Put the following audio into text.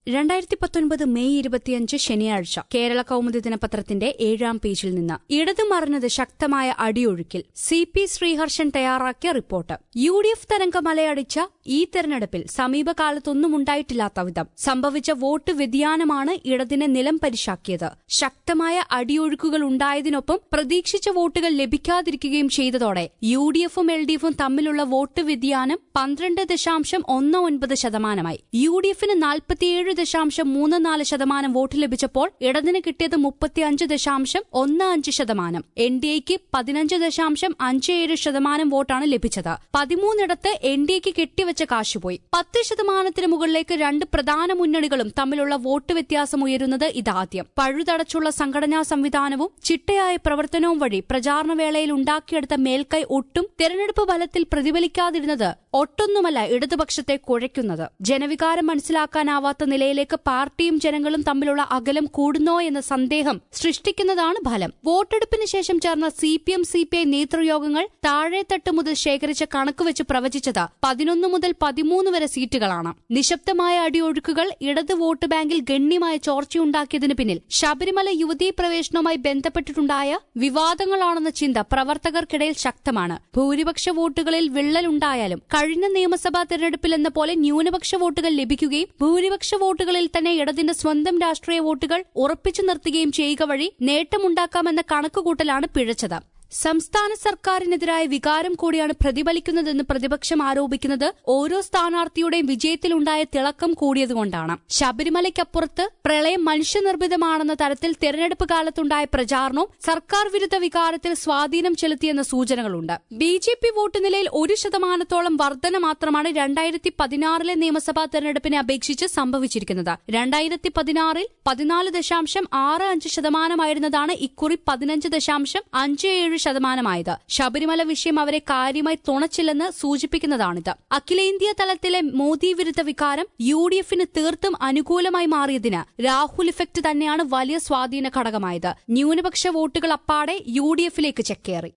രണ്ടായിരത്തി പത്തൊൻപത് മെയ് ഇരുപത്തിയഞ്ച് ശനിയാഴ്ച കേരള കൗമുദി ദിനപത്രത്തിന്റെ ഏഴാം പേജിൽ നിന്ന് ഇടതു മറിഞ്ഞത് ശക്തമായ അടിയൊഴുക്കിൽ സി പി ശ്രീഹർഷൻ തയ്യാറാക്കിയ റിപ്പോർട്ട് യു ഡി എഫ് തരംഗമലയടിച്ച ഈ തെരഞ്ഞെടുപ്പിൽ സമീപകാലത്തൊന്നും ഉണ്ടായിട്ടില്ലാത്ത വിധം സംഭവിച്ച വോട്ട് വ്യതിയാനമാണ് ഇടതിനെ നിലം പരിശാക്കിയത് ശക്തമായ അടിയൊഴുക്കുകൾ ഉണ്ടായതിനൊപ്പം പ്രതീക്ഷിച്ച വോട്ടുകൾ ലഭിക്കാതിരിക്കുകയും ചെയ്തതോടെ യു ഡി എഫും എൽ ഡി എഫും തമ്മിലുള്ള വോട്ട് വ്യതിയാനം പന്ത്രണ്ട് ദശാംശം ഒന്ന് ഒൻപത് ശതമാനമായി യു ഡി എഫിന് നാൽപ്പത്തിയേഴ് ദശാംശം മൂന്ന് നാല് ശതമാനം വോട്ട് ലഭിച്ചപ്പോൾ ഇടതിന് കിട്ടിയത് മുപ്പത്തിയഞ്ച് ദശാംശം ഒന്ന് അഞ്ച് ശതമാനം എൻ ഡി എക്ക് പതിനഞ്ച് ദശാംശം അഞ്ച് ഏഴ് ശതമാനം വോട്ടാണ് ലഭിച്ചത് പതിമൂന്നിടത്ത് എൻ ഡി എക്ക് കെട്ടിവെച്ച കാശുപോയി പത്ത് ശതമാനത്തിന് മുകളിലേക്ക് രണ്ട് പ്രധാന മുന്നണികളും തമ്മിലുള്ള വോട്ട് വ്യത്യാസം ഉയരുന്നത് ഇതാദ്യം പഴുതടച്ചുള്ള സംഘടനാ സംവിധാനവും ചിട്ടയായ പ്രവർത്തനവും വഴി പ്രചാരണവേളയിൽ ഉണ്ടാക്കിയെടുത്ത മേൽക്കൈ ഒട്ടും തെരഞ്ഞെടുപ്പ് ഫലത്തിൽ പ്രതിഫലിക്കാതിരുന്നത് ഒട്ടൊന്നുമല്ല ഇടതുപക്ഷത്തെ കുഴയ്ക്കുന്നത് ജനവികാരം മനസ്സിലാക്കാനാവാത്ത നിലയിലേക്ക് പാർട്ടിയും ജനങ്ങളും തമ്മിലുള്ള അകലം കൂടുന്നോ എന്ന സന്ദേഹം സൃഷ്ടിക്കുന്നതാണ് ഫലം വോട്ടെടുപ്പിന് ശേഷം ചേർന്ന C P M C P I നേതൃയോഗങ്ങൾ താഴെത്തട്ട് മുതൽ ശേഖരിച്ച കണക്ക് വെച്ച് പ്രവചിച്ചത് പതിനൊന്ന് മുതൽ പതിമൂന്ന് വരെ സീറ്റുകളാണ് നിശബ്ദമായ അടിയൊഴുക്കുകൾ ഇടത് വോട്ട് ബാങ്കിൽ ഗണ്യമായ ചോർച്ചയുണ്ടാക്കിയതിനു പിന്നിൽ ശബരിമല യുവതീ പ്രവേശനവുമായി ബന്ധപ്പെട്ടിട്ടുണ്ടായ വിവാദങ്ങളാണെന്ന ചിന്ത പ്രവർത്തകർക്കിടയിൽ ശക്തമാണ് ഭൂരിപക്ഷ വോട്ടുകളിൽ വിള്ളലുണ്ടായാലും കഴിഞ്ഞ നിയമസഭാ തെരഞ്ഞെടുപ്പിൽ എന്ന പോലെ ന്യൂനപക്ഷ വോട്ടുകൾ ലഭിക്കുകയും ഭൂരിപക്ഷ വോട്ടുകളിൽ തന്നെ ഇടതിന്റെ സ്വന്തം രാഷ്ട്രീയ വോട്ടുകൾ ഉറപ്പിച്ചു നിർത്തുകയും ചെയ്യുക വഴി നേട്ടമുണ്ടാക്കാമെന്ന കണക്കുകൂട്ടലാണ് പിഴച്ചത് സംസ്ഥാന സർക്കാരിനെതിരായ വികാരം കൂടിയാണ് പ്രതിഫലിക്കുന്നതെന്ന് പ്രതിപക്ഷം ആരോപിക്കുന്നത് ഓരോ സ്ഥാനാർത്ഥിയുടെയും വിജയത്തിലുണ്ടായ തിളക്കം കൂടിയതുകൊണ്ടാണ് ശബരിമലയ്ക്കപ്പുറത്ത് പ്രളയം മനുഷ്യനിർമ്മിതമാണെന്ന തരത്തിൽ തെരഞ്ഞെടുപ്പ് കാലത്തുണ്ടായ പ്രചാരണവും സർക്കാർ വിരുദ്ധ വികാരത്തിൽ സ്വാധീനം ചെലുത്തിയെന്ന സൂചനകളുണ്ട് ബി ജെ പി വോട്ട് നിലയിൽ ഒരു ശതമാനത്തോളം വർധന മാത്രമാണ് രണ്ടായിരത്തി പതിനാറിലെ നിയമസഭാ തെരഞ്ഞെടുപ്പിനെ അപേക്ഷിച്ച് സംഭവിച്ചിരിക്കുന്നത് രണ്ടായിരത്തി പതിനാറിൽ പതിനാല് ദശാംശം ആറ് അഞ്ച് ശതമാനമായിരുന്നതാണ് ഇക്കുറി പതിനഞ്ച് ദശാംശം അഞ്ച് ഏഴ് ശതമാനമായത് ശബരിമല വിഷയം അവരെ കാര്യമായി തുണച്ചില്ലെന്ന് സൂചിപ്പിക്കുന്നതാണിത് അഖിലേന്ത്യാ തലത്തിലെ മോദി വിരുദ്ധ വികാരം യു ഡി എഫിന് തീർത്തും അനുകൂലമായി മാറിയതിന് രാഹുൽ ഇഫക്ട് തന്നെയാണ് വലിയ സ്വാധീന ഘടകമായത് ന്യൂനപക്ഷ വോട്ടുകൾ അപ്പാടെ യു ഡി എഫിലേക്ക് ചെക്കേറി